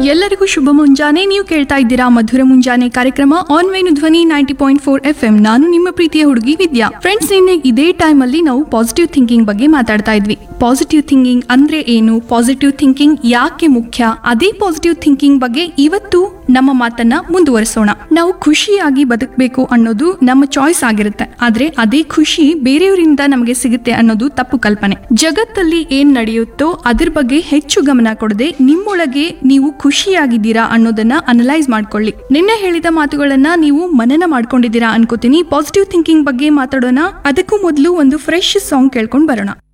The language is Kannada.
ಎಲ್ಲರಿಗೂ ಶುಭ ಮುಂಜಾನೆ ನೀವು ಕೇಳ್ತಾ ಇದ್ದೀರಾ ಮಧುರ ಮುಂಜಾನೆ ಕಾರ್ಯಕ್ರಮ on Venu Dhwani ninety point four F M ನಾನು ನಿಮ್ಮ ಪ್ರೀತಿಯ ಹುಡುಗಿ ವಿದ್ಯಾ ಫ್ರೆಂಡ್ಸ್ ನಿನ್ನೆ ಇದೇ ಟೈಮ್ ಅಲ್ಲಿ ನಾವು ಪಾಸಿಟಿವ್ ಥಿಂಕಿಂಗ್ ಬಗ್ಗೆ ಮಾತಾಡ್ತಾ ಇದ್ವಿ ಪಾಸಿಟಿವ್ ಥಿಂಕಿಂಗ್ ಅಂದ್ರೆ ಏನು ಪಾಸಿಟಿವ್ ಥಿಂಕಿಂಗ್ ಯಾಕೆ ಮುಖ್ಯ ಅದೇ ಪಾಸಿಟಿವ್ ಥಿಂಕಿಂಗ್ ಬಗ್ಗೆ ಇವತ್ತು ನಮ್ಮ ಮಾತನ್ನ ಮುಂದುವರಿಸೋಣ ನಾವು ಖುಷಿಯಾಗಿ ಬದುಕಬೇಕು ಅನ್ನೋದು ನಮ್ಮ ಚಾಯ್ಸ್ ಆಗಿರುತ್ತೆ ಆದ್ರೆ ಅದೇ ಖುಷಿ ಬೇರೆಯವರಿಂದ ನಮಗೆ ಸಿಗುತ್ತೆ ಅನ್ನೋದು ತಪ್ಪು ಕಲ್ಪನೆ ಜಗತ್ತಲ್ಲಿ ಏನ್ ನಡೆಯುತ್ತೋ ಅದ್ರ ಬಗ್ಗೆ ಹೆಚ್ಚು ಗಮನ ಕೊಡದೆ ನಿಮ್ಮೊಳಗೆ ನೀವು ಖುಷಿಯಾಗಿದ್ದೀರಾ ಅನ್ನೋದನ್ನ ಅನಲೈಸ್ ಮಾಡ್ಕೊಳ್ಳಿ ನಿನ್ನೆ ಹೇಳಿದ ಮಾತುಗಳನ್ನ ನೀವು ಮನನ ಮಾಡ್ಕೊಂಡಿದ್ದೀರಾ ಅನ್ಕೋತೀನಿ ಪಾಸಿಟಿವ್ ಥಿಂಕಿಂಗ್ ಬಗ್ಗೆ ಮಾತಾಡೋಣ ಅದಕ್ಕೂ ಮೊದಲು ಒಂದು ಫ್ರೆಶ್ ಸಾಂಗ್ ಕೇಳ್ಕೊಂಡ್ ಬರೋಣ